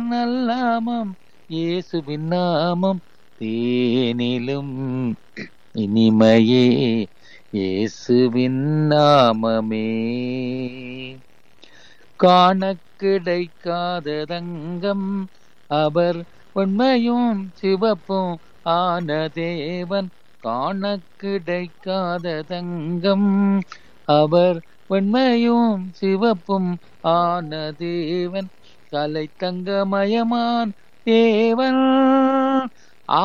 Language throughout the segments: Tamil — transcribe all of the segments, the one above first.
நல்லாமம் இயேசுவின் நாமம் தேனிலும் இனிமையே இயேசுவின் நாமமே காண கிடைக்காத தங்கம் அவர் உண்மையும் சிவப்பும் ஆன தேவன் காண கிடைக்காத தங்கம் அவர் வெண்மையும் சிவப்பும் ஆன தேவன் கலை தங்கமயமான் தேவன் ஆ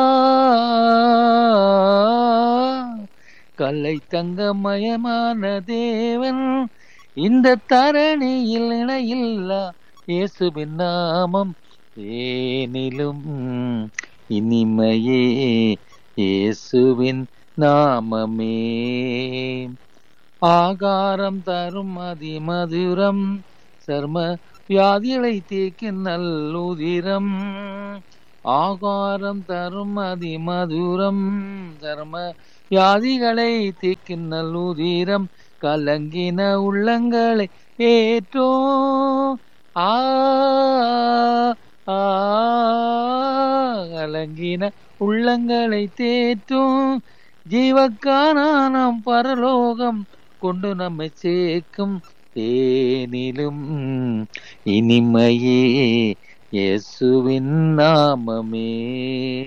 கலை தங்கமயமான தேவன் இந்த தரணியில் இணையில்லா இயேசுவின் நாமம் ஏனிலும் இனிமையே இயேசுவின் நாமமே ஆகாரம் தரும் அதிமதுரம் சர்ம வியாதிகளை தீர்க்கும் நல்லுதிரம் ஆகாரம் தரும் அதிமதுரம் சர்ம வியாதிகளை தீர்க்கும் நல்லுதிரம் கலங்கின உள்ளங்களை ஏற்றோ ஆ ஆ, கலங்கின உள்ளங்களை தேற்றும் ஜீவக்கானாம் பரலோகம் கொண்டு நம்மை சேர்க்கும் தேனிலும் இனிமையே இயேசுவின் நாமமே